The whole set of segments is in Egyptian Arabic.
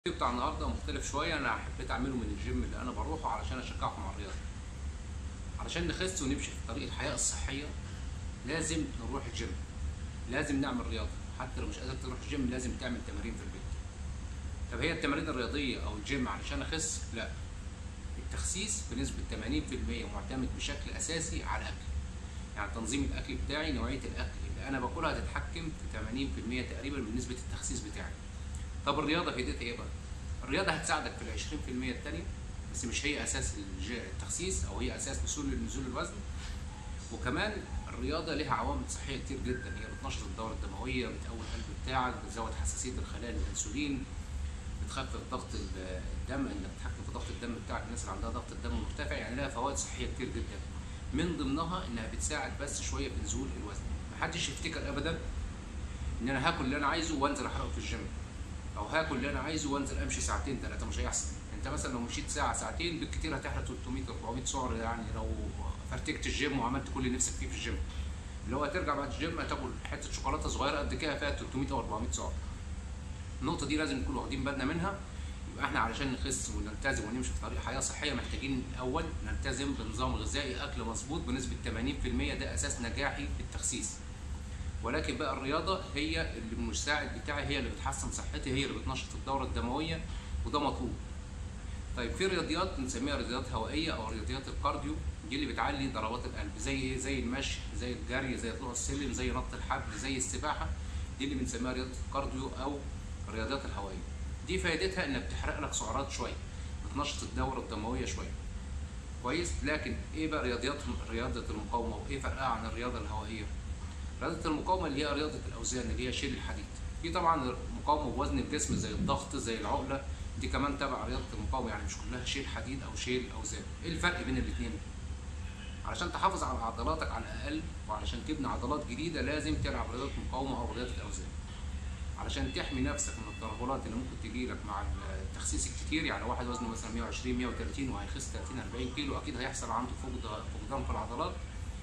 الفيديو بتاع النهارده مختلف شويه انا حبيت اعمله من الجيم اللي انا بروحه علشان اشجعكم على الرياضه علشان نخس ونمشي في طريق الحياه الصحيه لازم نروح الجيم لازم نعمل رياضه حتى لو مش قادر تروح الجيم لازم تعمل تمارين في البيت طب هي التمارين الرياضيه او الجيم علشان اخس لا التخسيس بنسبه 80% معتمد بشكل اساسي على الاكل يعني تنظيم الاكل بتاعي نوعيه الاكل اللي انا باكلها تتحكم في 80% تقريبا من نسبه التخسيس بتاعي طب الرياضه فايدتها ايه بقى؟ الرياضه هتساعدك في ال 20% الثانيه بس مش هي اساس الج- التخسيس او هي اساس نزول نزول الوزن وكمان الرياضه لها عوامل صحيه كتير جدا هي بتنشط الدوره الدمويه بتقوي القلب بتاعك بتزود حساسيه الخلايا للانسولين بتخفف ضغط ال- الدم انك تتحكم في ضغط الدم بتاعك الناس اللي عندها ضغط الدم مرتفع يعني لها فوائد صحيه كتير جدا من ضمنها انها بتساعد بس شويه في نزول الوزن محدش يفتكر ابدا ان انا هاكل اللي انا عايزه وانزل احرقه في الجيم او هاكل اللي انا عايزه وانزل امشي ساعتين ثلاثه مش هيحصل انت مثلا لو مشيت ساعه ساعتين بالكتير هتحرق 300 400 سعر يعني لو فرتكت الجيم وعملت كل اللي نفسك فيه في الجيم اللي هو هترجع بعد الجيم هتاكل حته شوكولاته صغيره قد كده فيها 300 او 400 سعر النقطه دي لازم نكون واخدين بالنا منها يبقى احنا علشان نخس ونلتزم ونمشي في طريق حياه صحيه محتاجين الاول نلتزم بنظام غذائي اكل مظبوط بنسبه 80% ده اساس نجاحي في التخسيس ولكن بقى الرياضه هي اللي المساعد بتاعي هي اللي بتحسن صحتي هي اللي بتنشط الدوره الدمويه وده مطلوب طيب في رياضيات بنسميها رياضيات هوائيه او رياضيات الكارديو دي اللي بتعلي ضربات القلب زي ايه زي المشي زي الجري زي طلوع السلم زي نط الحبل زي السباحه دي اللي بنسميها رياضه الكارديو او الرياضيات الهوائيه دي فائدتها انها بتحرق لك سعرات شويه بتنشط الدوره الدمويه شويه كويس لكن ايه بقى رياضيات رياضه المقاومه وايه فرقها عن الرياضه الهوائيه رياضه المقاومه اللي هي رياضه الاوزان اللي هي شيل الحديد في طبعا مقاومه بوزن الجسم زي الضغط زي العقله دي كمان تبع رياضه المقاومه يعني مش كلها شيل حديد او شيل اوزان ايه الفرق بين الاثنين علشان تحافظ على عضلاتك على الاقل وعلشان تبني عضلات جديده لازم تلعب رياضه مقاومه او رياضه اوزان علشان تحمي نفسك من الترهلات اللي ممكن تجي لك مع التخسيس الكتير يعني واحد وزنه مثلا 120 130 وهيخس 30 40 كيلو اكيد هيحصل عنده فقد فقدان في العضلات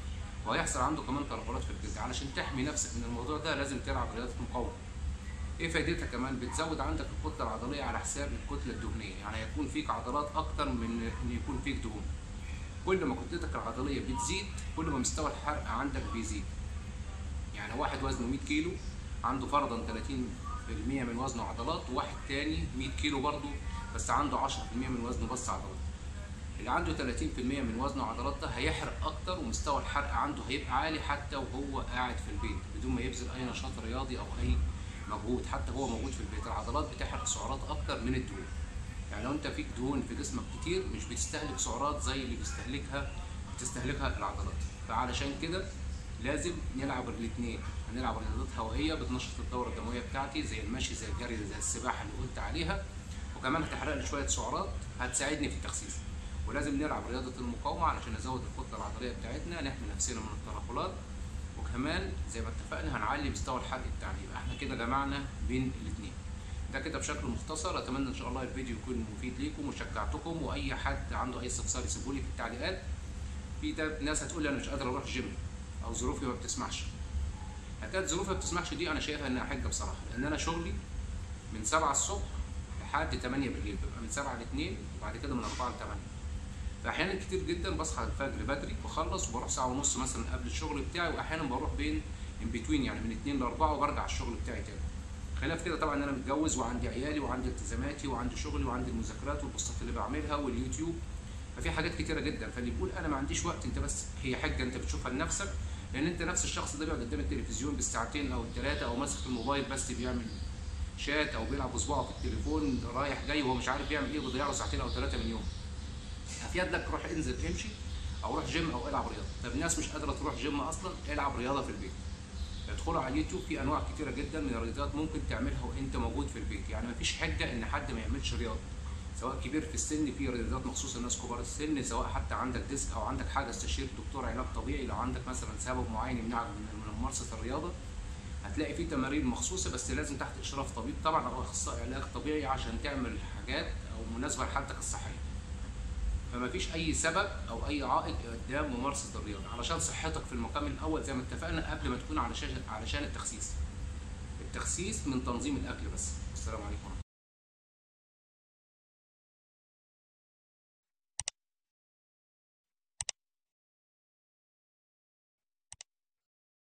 وهيحصل عنده كمان ترهلات في الجلد علشان تحمي نفسك من الموضوع ده لازم تلعب رياضه مقاومه ايه فايدتها كمان بتزود عندك الكتله العضليه على حساب الكتله الدهنيه يعني هيكون فيك عضلات اكتر من ان يكون فيك دهون كل ما كتلتك العضليه بتزيد كل ما مستوى الحرق عندك بيزيد يعني واحد وزنه 100 كيلو عنده فرضا 30% من وزنه عضلات وواحد تاني 100 كيلو برضه بس عنده 10% من وزنه بس عضلات اللي عنده 30% من وزنه عضلات ده هيحرق اكتر ومستوى الحرق عنده هيبقى عالي حتى وهو قاعد في البيت بدون ما يبذل اي نشاط رياضي او اي مجهود حتى هو موجود في البيت العضلات بتحرق سعرات اكتر من الدهون يعني لو انت فيك دهون في جسمك كتير مش بتستهلك سعرات زي اللي بيستهلكها بتستهلكها العضلات فعلشان كده لازم نلعب الاثنين هنلعب رياضات هوائيه بتنشط الدوره الدمويه بتاعتي زي المشي زي الجري زي السباحه اللي قلت عليها وكمان هتحرق لي شويه سعرات هتساعدني في التخسيس ولازم نلعب رياضه المقاومه علشان نزود الكتله العضليه بتاعتنا نحمي نفسنا من الترهلات وكمان زي ما اتفقنا هنعلي مستوى الحرق بتاعنا يبقى احنا كده جمعنا بين الاثنين ده كده بشكل مختصر اتمنى ان شاء الله الفيديو يكون مفيد ليكم وشجعتكم واي حد عنده اي استفسار يسيبه لي في التعليقات في ده ناس هتقول لي انا مش قادر اروح الجيم او ظروفي ما بتسمحش حكايه ظروفي ما بتسمحش دي انا شايفها انها حجه بصراحه لان انا شغلي من 7 الصبح لحد 8 بالليل ببقى من 7 ل 2 وبعد كده من 4 ل 8 فاحيانا كتير جدا بصحى الفجر بدري بخلص وبروح ساعه ونص مثلا قبل الشغل بتاعي واحيانا بروح بين ان بتوين يعني من 2 ل 4 وبرجع الشغل بتاعي تاني خلاف كده طبعا انا متجوز وعندي عيالي وعندي التزاماتي وعندي شغلي وعندي المذاكرات والبوستات اللي بعملها واليوتيوب ففي حاجات كتيره جدا فاللي بيقول انا ما عنديش وقت انت بس هي حجه انت بتشوفها لنفسك لان انت نفس الشخص ده بيقعد قدام التلفزيون بالساعتين او الثلاثه او ماسك الموبايل بس بيعمل شات او بيلعب بصباعه في التليفون رايح جاي وهو مش عارف بيعمل ايه وبيضيع له ساعتين او ثلاثه من يوم افيد لك روح انزل امشي او روح جيم او العب رياضه طب الناس مش قادره تروح جيم اصلا العب رياضه في البيت ادخلوا على اليوتيوب في انواع كتيره جدا من الرياضات ممكن تعملها وانت موجود في البيت يعني مفيش حجه ان حد ما يعملش رياضه سواء كبير في السن في رياضات مخصوصه للناس كبار السن سواء حتى عندك ديسك او عندك حاجه استشير دكتور علاج طبيعي لو عندك مثلا سبب معين يمنعك من ممارسه الرياضه هتلاقي في تمارين مخصوصه بس لازم تحت اشراف طبيب طبعا او اخصائي علاج طبيعي عشان تعمل حاجات او مناسبه لحالتك الصحيه فما فيش اي سبب او اي عائق قدام ممارسه الرياضه علشان صحتك في المقام الاول زي ما اتفقنا قبل ما تكون علشان علشان التخسيس التخسيس من تنظيم الاكل بس السلام عليكم